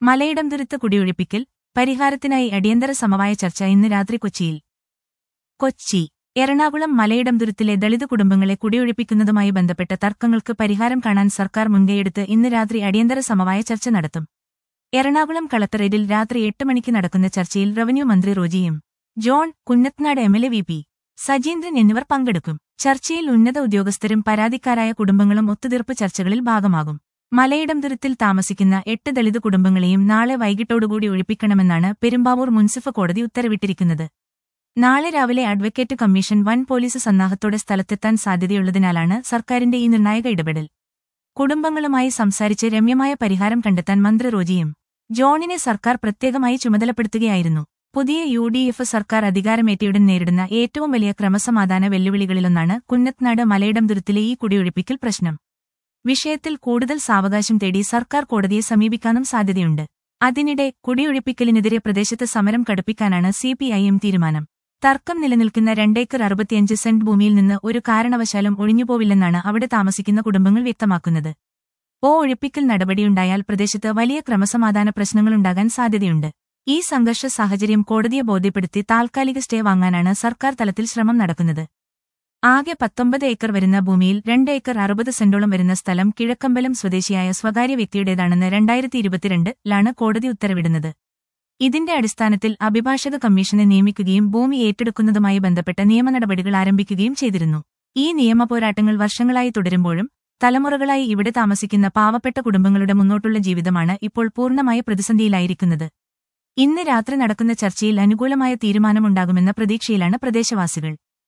മലയിടം തുരുത്ത് കുടിയൊഴിപ്പിക്കൽ പരിഹാരത്തിനായി അടിയന്തര സമവായ ചർച്ച ഇന്ന് രാത്രി കൊച്ചിയിൽ കൊച്ചി എറണാകുളം മലയിടം തുരുത്തിലെ ദളിത് കുടുംബങ്ങളെ കുടിയൊഴിപ്പിക്കുന്നതുമായി ബന്ധപ്പെട്ട തർക്കങ്ങൾക്ക് പരിഹാരം കാണാൻ സർക്കാർ മുൻകൈയെടുത്ത് ഇന്ന് രാത്രി അടിയന്തര സമവായ ചർച്ച നടത്തും എറണാകുളം കളക്ടറേറ്റിൽ രാത്രി എട്ട് മണിക്ക് നടക്കുന്ന ചർച്ചയിൽ റവന്യൂ മന്ത്രി റോജിയും John Kunnathunad M L A V P Sajeendran എന്നിവർ പങ്കെടുക്കും ചർച്ചയിൽ ഉന്നത ഉദ്യോഗസ്ഥരും പരാതിക്കാരായ കുടുംബങ്ങളും ഒത്തുതീർപ്പ് ചർച്ചകളിൽ ഭാഗമാകും മലയിടം തുരുത്തിൽ താമസിക്കുന്ന എട്ട് ദളിത് കുടുംബങ്ങളെയും നാളെ വൈകിട്ടോടുകൂടി ഒഴിപ്പിക്കണമെന്നാണ് പെരുമ്പാവൂർ മുൻസിഫ് കോടതി ഉത്തരവിട്ടിരിക്കുന്നത് നാളെ രാവിലെ അഡ്വക്കേറ്റ് കമ്മീഷൻ വൻ പോലീസ് സന്നാഹത്തോടെ സ്ഥലത്തെത്താൻ സാധ്യതയുള്ളതിനാലാണ് സർക്കാരിന്റെ ഈ നിർണായക ഇടപെടൽ കുടുംബങ്ങളുമായി സംസാരിച്ച് രമ്യമായ പരിഹാരം കണ്ടെത്താൻ മന്ത്രി റോജിയും ജോണിനെ സർക്കാർ പ്രത്യേകമായി ചുമതലപ്പെടുത്തുകയായിരുന്നു പുതിയ യു ഡി എഫ് സർക്കാർ അധികാരമേറ്റയുടൻ നേരിടുന്ന ഏറ്റവും വലിയ ക്രമസമാധാന വെല്ലുവിളികളിലൊന്നാണ് കുന്നത്നാട് മലയിടം തുരുത്തിലെ ഈ കുടിയൊഴിപ്പിക്കൽ പ്രശ്നം വിഷയത്തിൽ കൂടുതൽ സാവകാശം തേടി സർക്കാർ കോടതിയെ സമീപിക്കാനും സാധ്യതയുണ്ട് അതിനിടെ കുടിയൊഴിപ്പിക്കലിനെതിരെ പ്രദേശത്ത് സമരം കടുപ്പിക്കാനാണ് സിപിഐഎം തീരുമാനം തർക്കം നിലനിൽക്കുന്ന രണ്ടേക്കർ അറുപത്തിയഞ്ച് സെന്റ് ഭൂമിയിൽ നിന്ന് ഒരു കാരണവശാലും ഒഴിഞ്ഞുപോവില്ലെന്നാണ് അവിടെ താമസിക്കുന്ന കുടുംബങ്ങൾ വ്യക്തമാക്കുന്നത് ഓ ഒഴിപ്പിക്കൽ നടപടിയുണ്ടായാൽ പ്രദേശത്ത് വലിയ ക്രമസമാധാന പ്രശ്നങ്ങളുണ്ടാകാൻ സാധ്യതയുണ്ട് ഈ സംഘർഷ സാഹചര്യം കോടതിയെ ബോധ്യപ്പെടുത്തി താൽക്കാലിക സ്റ്റേ വാങ്ങാനാണ് സർക്കാർ തലത്തിൽ ശ്രമം നടക്കുന്നത് ആകെ പത്തൊമ്പത് ഏക്കർ വരുന്ന ഭൂമിയിൽ രണ്ട് ഏക്കർ അറുപത് സെന്റോളം വരുന്ന സ്ഥലം കിഴക്കമ്പലം സ്വദേശിയായ സ്വകാര്യ വ്യക്തിയുടേതാണെന്ന് രണ്ടായിരത്തി ഇരുപത്തിരണ്ടിലാണ് കോടതി ഉത്തരവിടുന്നത് ഇതിന്റെ അടിസ്ഥാനത്തിൽ അഭിഭാഷക കമ്മീഷനെ നിയമിക്കുകയും ഭൂമി ഏറ്റെടുക്കുന്നതുമായി ബന്ധപ്പെട്ട നിയമ നടപടികൾ ആരംഭിക്കുകയും ചെയ്തിരുന്നു ഈ നിയമ പോരാട്ടങ്ങൾ വർഷങ്ങളായി തുടരുമ്പോഴും തലമുറകളായി ഇവിടെ താമസിക്കുന്ന പാവപ്പെട്ട കുടുംബങ്ങളുടെ മുന്നോട്ടുള്ള ജീവിതമാണ് ഇപ്പോൾ പൂർണ്ണമായ പ്രതിസന്ധിയിലായിരിക്കുന്നത് ഇന്ന് രാത്രി നടക്കുന്ന ചർച്ചയിൽ അനുകൂലമായ തീരുമാനമുണ്ടാകുമെന്ന പ്രതീക്ഷയിലാണ് പ്രദേശവാസികൾ